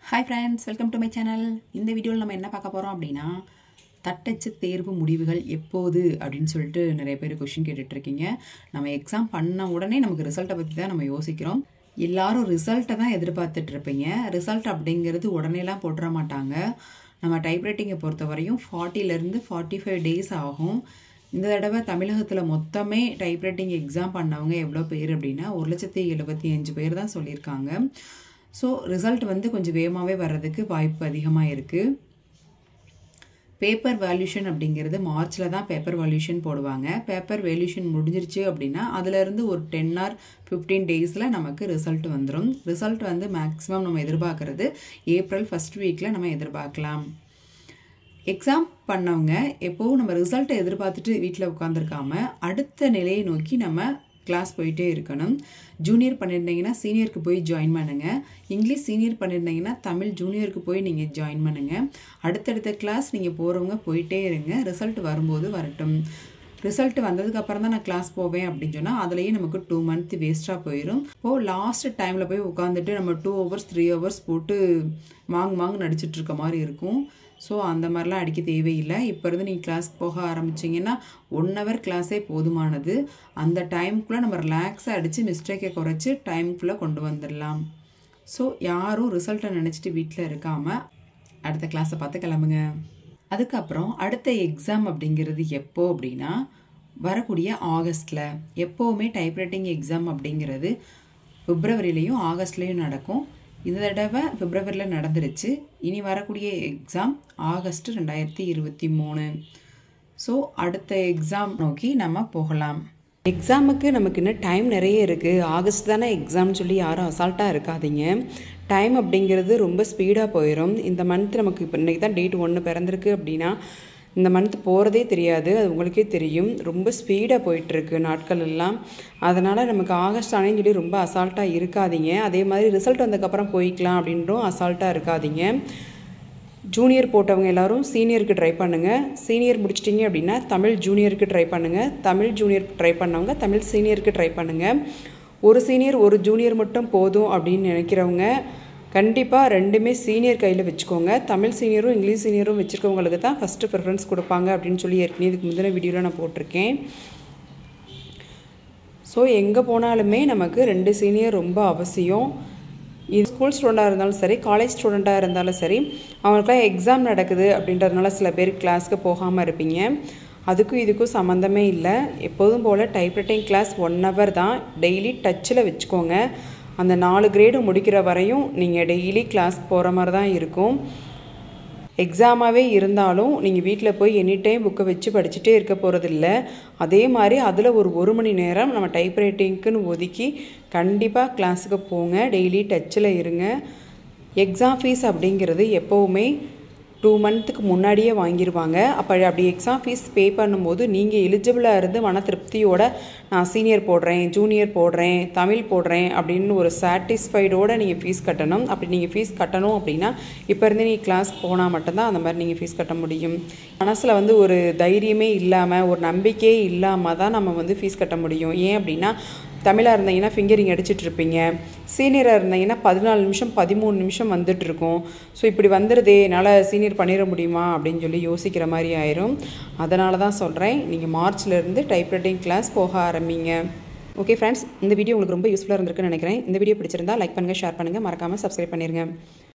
hi friends welcome to my channel இந்த வீடியோவில் நம்ம என்ன பார்க்க போகிறோம் அப்படின்னா தட்டச்சு தேர்வு முடிவுகள் எப்போது அப்படின்னு சொல்லிட்டு நிறைய பேர் கொஷின் கேட்டுட்ருக்கீங்க நம்ம எக்ஸாம் பண்ண உடனே நமக்கு ரிசல்ட்டை பற்றி தான் நம்ம யோசிக்கிறோம் எல்லாரும் ரிசல்ட்டை தான் எதிர்பார்த்துட்டு இருப்பீங்க ரிசல்ட் அப்படிங்கிறது உடனேலாம் போட்டுற மாட்டாங்க நம்ம டைப்ரைட்டிங்கை பொறுத்த வரையும் ஃபார்ட்டிலேருந்து ஃபார்ட்டி ஃபைவ் டேஸ் ஆகும் இந்த தடவை தமிழகத்தில் மொத்தமே டைப்ரைட்டிங் எக்ஸாம் பண்ணவங்க எவ்வளோ பேர் அப்படின்னா ஒரு லட்சத்தி எழுபத்தி அஞ்சு பேர் தான் சொல்லியிருக்காங்க ஸோ ரிசல்ட் வந்து கொஞ்சம் வேகமாகவே வர்றதுக்கு வாய்ப்பு அதிகமாக இருக்குது பேப்பர் வேல்யூஷன் அப்படிங்கிறது மார்ச்சில் தான் பேப்பர் வேல்யூஷன் போடுவாங்க பேப்பர் வேல்யூஷன் முடிஞ்சிருச்சு அப்படின்னா அதுலேருந்து ஒரு டென் ஆர் ஃபிஃப்டீன் டேஸில் நமக்கு ரிசல்ட் வந்துடும் ரிசல்ட் வந்து மேக்ஸிமம் நம்ம எதிர்பார்க்கறது ஏப்ரல் ஃபஸ்ட் வீக்கில் நம்ம எதிர்பார்க்கலாம் எக்ஸாம் பண்ணவங்க எப்போவும் நம்ம ரிசல்ட்டை எதிர்பார்த்துட்டு வீட்டில் உட்காந்துருக்காம அடுத்த நிலையை நோக்கி நம்ம கிளாஸ் போயிட்டே இருக்கணும் ஜூனியர் பண்ணியிருந்தீங்கன்னா சீனியருக்கு போய் ஜாயின் பண்ணுங்கள் இங்கிலீஷ் சீனியர் பண்ணியிருந்தீங்கன்னா தமிழ் ஜூனியருக்கு போய் நீங்கள் ஜாயின் பண்ணுங்கள் அடுத்தடுத்த கிளாஸ் நீங்கள் போகிறவங்க போயிட்டே இருங்க ரிசல்ட் வரும்போது வரட்டும் ரிசல்ட் வந்ததுக்கு அப்புறம் தான் நான் கிளாஸ் போவேன் அப்படின்னு சொன்னால் அதுலேயே நமக்கு டூ மந்த் வேஸ்ட்டாக போயிடும் இப்போது லாஸ்ட் டைமில் போய் உட்காந்துட்டு நம்ம டூ ஹவர்ஸ் த்ரீ ஹவர்ஸ் போட்டு மாங்கு மாங்கு நடிச்சிட்டு இருக்க மாதிரி இருக்கும் ஸோ அந்த மாதிரிலாம் அடிக்க தேவையில்லை இப்போ இருந்து நீங்கள் கிளாஸ்க்கு போக ஆரம்பிச்சிங்கன்னா ஒன் ஹவர் கிளாஸே போதுமானது அந்த டைமுக்குள்ளே நம்ம ரிலாக்ஸாக அடித்து மிஸ்டேக்கை குறைச்சி டைமுக்குள்ளே கொண்டு வந்துடலாம் ஸோ யாரும் ரிசல்ட்டை நினச்சிட்டு வீட்டில் இருக்காமல் அடுத்த கிளாஸை பார்த்து கிளம்புங்க அதுக்கப்புறம் அடுத்த எக்ஸாம் அப்படிங்கிறது எப்போ அப்படின்னா வரக்கூடிய ஆகஸ்டில் எப்போவுமே டைப்ரைட்டிங் எக்ஸாம் அப்படிங்கிறது பிப்ரவரிலையும் ஆகஸ்ட்லேயும் நடக்கும் இந்த தடவை பிப்ரவரியில் நடந்துருச்சு இனி வரக்கூடிய எக்ஸாம் ஆகஸ்ட் ரெண்டாயிரத்தி இருபத்தி மூணு ஸோ அடுத்த எக்ஸாம் நோக்கி நம்ம போகலாம் எக்ஸாமுக்கு நமக்கு இன்னும் டைம் நிறைய இருக்குது ஆகஸ்ட் தானே எக்ஸாம்னு சொல்லி யாரும் அசால்ட்டாக இருக்காதீங்க டைம் அப்படிங்கிறது ரொம்ப ஸ்பீடாக போயிடும் இந்த மந்த் நமக்கு இப்போ இன்றைக்கி தான் டேட் ஒன்று பிறந்திருக்கு அப்படின்னா இந்த மந்த் போகிறதே தெரியாது அது உங்களுக்கே தெரியும் ரொம்ப ஸ்பீடாக போயிட்டுருக்கு நாட்கள் எல்லாம் அதனால் நமக்கு ஆகஸ்ட் ஆனேன்னு சொல்லி ரொம்ப அசால்ட்டாக இருக்காதீங்க அதே மாதிரி ரிசல்ட் வந்ததுக்கப்புறம் போய்க்கலாம் அப்படின்றும் அசால்ட்டாக இருக்காதீங்க ஜூனியர் போட்டவங்க எல்லாரும் சீனியருக்கு ட்ரை பண்ணுங்கள் சீனியர் முடிச்சிட்டிங்க அப்படின்னா தமிழ் ஜூனியருக்கு ட்ரை பண்ணுங்கள் தமிழ் ஜூனியர் ட்ரை பண்ணவங்க தமிழ் சீனியருக்கு ட்ரை பண்ணுங்கள் ஒரு சீனியர் ஒரு ஜூனியர் மட்டும் போதும் அப்படின்னு நினைக்கிறவங்க கண்டிப்பாக ரெண்டுமே சீனியர் கையில் வச்சுக்கோங்க தமிழ் சீனியரும் இங்கிலீஷ் சீனியரும் வச்சுருக்கவங்களுக்கு தான் ஃபஸ்ட்டு ப்ரிஃபரன்ஸ் கொடுப்பாங்க அப்படின்னு சொல்லி ஏற்கனவே இதுக்கு முந்தின வீடியோவில் நான் போட்டிருக்கேன் ஸோ எங்கே போனாலுமே நமக்கு ரெண்டு சீனியர் ரொம்ப அவசியம் இது ஸ்கூல் ஸ்டூடெண்ட்டாக இருந்தாலும் சரி காலேஜ் ஸ்டூடெண்ட்டாக இருந்தாலும் சரி அவங்களுக்குலாம் எக்ஸாம் நடக்குது அப்படின்றதுனால சில பேர் கிளாஸ்க்கு போகாமல் இருப்பீங்க அதுக்கும் இதுக்கும் சம்மந்தமே இல்லை எப்போதும் போல் டைப்ரைட்டிங் கிளாஸ் ஒன் ஹவர் தான் டெய்லி டச்சில் வச்சுக்கோங்க அந்த நாலு கிரேடு முடிக்கிற வரையும் நீங்கள் டெய்லி கிளாஸ் போகிற மாதிரி தான் இருக்கும் எக்ஸாமாகவே இருந்தாலும் நீங்கள் வீட்டில் போய் எனி டைம் புக்கை வச்சு படிச்சுட்டே இருக்க போகிறதில்ல அதே மாதிரி அதில் ஒரு ஒரு மணி நேரம் நம்ம டைப்ரைட்டிங்க்குன்னு ஒதுக்கி கண்டிப்பாக கிளாஸுக்கு போங்க டெய்லி டச்சில் இருங்க எக்ஸாம் ஃபீஸ் அப்படிங்கிறது எப்போவுமே டூ மந்த்துக்கு முன்னாடியே வாங்கிடுவாங்க அப்போ அப்படி எக்ஸாம் ஃபீஸ் பே பண்ணும்போது நீங்கள் எலிஜிபிளாக இருந்து மன திருப்தியோட நான் சீனியர் போடுறேன் ஜூனியர் போடுறேன் தமிழ் போடுறேன் அப்படின்னு ஒரு சாட்டிஸ்ஃபைடோடு நீங்கள் ஃபீஸ் கட்டணும் அப்படி நீங்கள் ஃபீஸ் கட்டணும் அப்படின்னா இப்போ இருந்து நீங்கள் கிளாஸ் போனால் மட்டும்தான் அந்த மாதிரி நீங்கள் ஃபீஸ் கட்ட முடியும் மனசில் வந்து ஒரு தைரியமே இல்லாமல் ஒரு நம்பிக்கையே இல்லாமல் தான் நம்ம வந்து ஃபீஸ் கட்ட முடியும் ஏன் அப்படின்னா தமிழாக இருந்தீங்கன்னா ஃபிங்கரிங் அடிச்சிட்டு இருப்பீங்க சீனியராக இருந்தீங்கன்னா பதினாலு நிமிஷம் பதிமூணு நிமிஷம் வந்துட்டு இருக்கும் ஸோ இப்படி வந்துடுதே என்னால் சீனியர் பண்ணிட முடியுமா அப்படின்னு சொல்லி யோசிக்கிற மாதிரி ஆயிரும் அதனால தான் சொல்கிறேன் நீங்கள் மார்ச்லேருந்து டைப்ரைட்டிங் கிளாஸ் போக ஆரம்பிங்க ஓகே ஃப்ரெண்ட்ஸ் இந்த வீடியோ உங்களுக்கு ரொம்ப யூஸ்ஃபுல்லாக இருந்திருக்குன்னு நினைக்கிறேன் இந்த வீடியோ பிடிச்சிருந்தா லைக் பண்ணுங்கள் ஷேர் பண்ணுங்கள் மறக்காமல் சப்ஸ்கிரைப் பண்ணிடுங்க